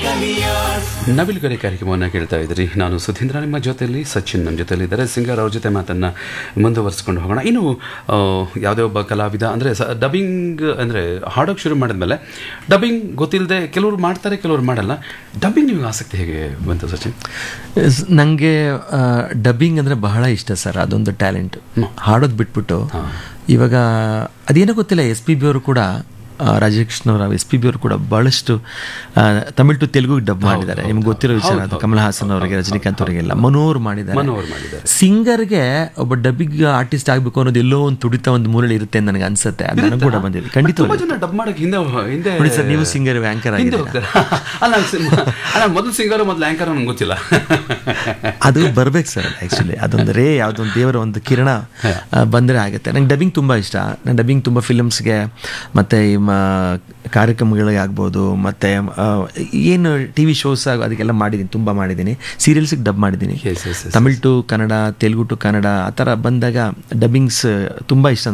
ನವಿಲುಗರೆ ಕಾರ್ಯಕ್ರಮವನ್ನು ಕೇಳ್ತಾ ಇದ್ರಿ ನಾನು ಸುಧೀಂದ್ರ ನಿಮ್ಮ ಜೊತೆಯಲ್ಲಿ ಸಚಿನ್ ನಮ್ಮ ಜೊತೆಯಲ್ಲಿ ಇದ್ದಾರೆ ಸಿಂಗರ್ ಅವ್ರ ಜೊತೆ ಮಾತನ್ನು ಮುಂದುವರಿಸ್ಕೊಂಡು ಹೋಗೋಣ ಇನ್ನು ಆ, ಯಾವುದೇ ಒಬ್ಬ ಕಲಾವಿದ ಅಂದರೆ ಸ ಡಬ್ಬಿಂಗ್ ಅಂದರೆ ಹಾಡೋಕ್ಕೆ ಶುರು ಮಾಡಿದ್ಮೇಲೆ ಡಬ್ಬಿಂಗ್ ಗೊತ್ತಿಲ್ಲದೆ ಕೆಲವರು ಮಾಡ್ತಾರೆ ಕೆಲವರು ಮಾಡಲ್ಲ ಡಬ್ಬಿಂಗ್ ನಿಮಗೆ ಆಸಕ್ತಿ ಹೇಗೆ ಬಂತು ಸಚಿನ್ ನನಗೆ ಡಬ್ಬಿಂಗ್ ಅಂದರೆ ಬಹಳ ಇಷ್ಟ ಸರ್ ಅದೊಂದು ಟ್ಯಾಲೆಂಟ್ ಹಾಡೋದು ಬಿಟ್ಬಿಟ್ಟು ಇವಾಗ ಅದೇನೋ ಗೊತ್ತಿಲ್ಲ ಎಸ್ ಪಿ ಬಿ ಅವರು ಕೂಡ ಆ, ರಾಜೇಶ್ ಕೃಷ್ಣ ಅವರ ಎಸ್ ಪಿ ಬಿ ಅವರು ಕೂಡ ಬಹಳಷ್ಟು ಆ, ತಮಿಳ್ ಟು ತೆಲುಗು ಡಬ್ ಮಾಡಿದ್ದಾರೆ ನಿಮ್ಗೆ ಗೊತ್ತಿರೋ ವಿಚಾರ ಅದು ಕಮಲ್ ಹಾಸನ್ ಅವರಿಗೆ ರಜನಿಕಾಂತ್ ಅವರಿಗೆಲ್ಲ ಮನೋಹರ್ ಮಾಡಿದ್ದಾರೆ ಮನೋಹರ್ ಮಾಡಿದ್ದಾರೆ ಸಿಂಗರ್ಗೆ ಒಬ್ಬ ಡಬ್ಬಿಂಗ್ ಆರ್ಟಿಸ್ಟ್ ಆಗಬೇಕು ಅನ್ನೋದು ಎಲ್ಲೋ ಒಂದು ತುಡಿತ ಒಂದು ಮೂಲೆಯಲ್ಲಿ ಇರುತ್ತೆ ಅಂತ ನನಗೆ ಅನ್ಸುತ್ತೆ ಅದು ನನಗೆ ಕೂಡ ಬಂದಿದೆ ಖಂಡಿತ ತುಂಬ ಜನ ಡಬ್ ಮಾಡಕ್ಕೆ ಹಿಂದೆ ಹಿಂದೆ ನೋಡಿ ಸರ್ ನೀವು ಸಿಂಗರ್ ಆಂಕರ್ ಹಿಂದೆ ಆಗಿದೆ ಹೋಗ್ತಾರೆ ಅಲ್ಲ ಸಿನಿಮಾ ಅಲ್ಲ ಮೊದಲು ಸಿಂಗರು ಮೊದಲು ಆ್ಯಂಕರ್ ನನಗೆ ಗೊತ್ತಿಲ್ಲ ಅದು ಬರ್ಬೇಕು ಸರ್ ಆ್ಯಕ್ಚುಲಿ ಅದೊಂದು ರೇ ಯಾವುದೊಂದು ದೇವರ ಒಂದು ಕಿರಣ ಆ, ಬಂದರೆ ಆಗುತ್ತೆ ನಂಗೆ ಡಬ್ಬಿಂಗ್ ತುಂಬ ಇಷ್ಟ ನಾನು ಡಬ್ಬಿಂಗ್ ತುಂಬ ಫಿಲಮ್ಸ್ಗೆ ಮತ್ತು ಈ ಮ ಕಾರ್ಯಕ್ರಮಗಳಿಗೆ ಆಗ್ಬೋದು ಮತ್ತು ಏನು ಟಿ ವಿ ಶೋಸ್ ಅದಕ್ಕೆಲ್ಲ ಮಾಡಿದ್ದೀನಿ ತುಂಬ ಮಾಡಿದ್ದೀನಿ ಸೀರಿಯಲ್ಸಿಗೆ ಡಬ್ ಮಾಡಿದ್ದೀನಿ Yes, yes, yes. Tamil to Kannada Telugu to Kannada ಆ ಥರ ಬಂದಾಗ ಡಬ್ಬಿಂಗ್ಸ್ ತುಂಬ ಇಷ್ಟ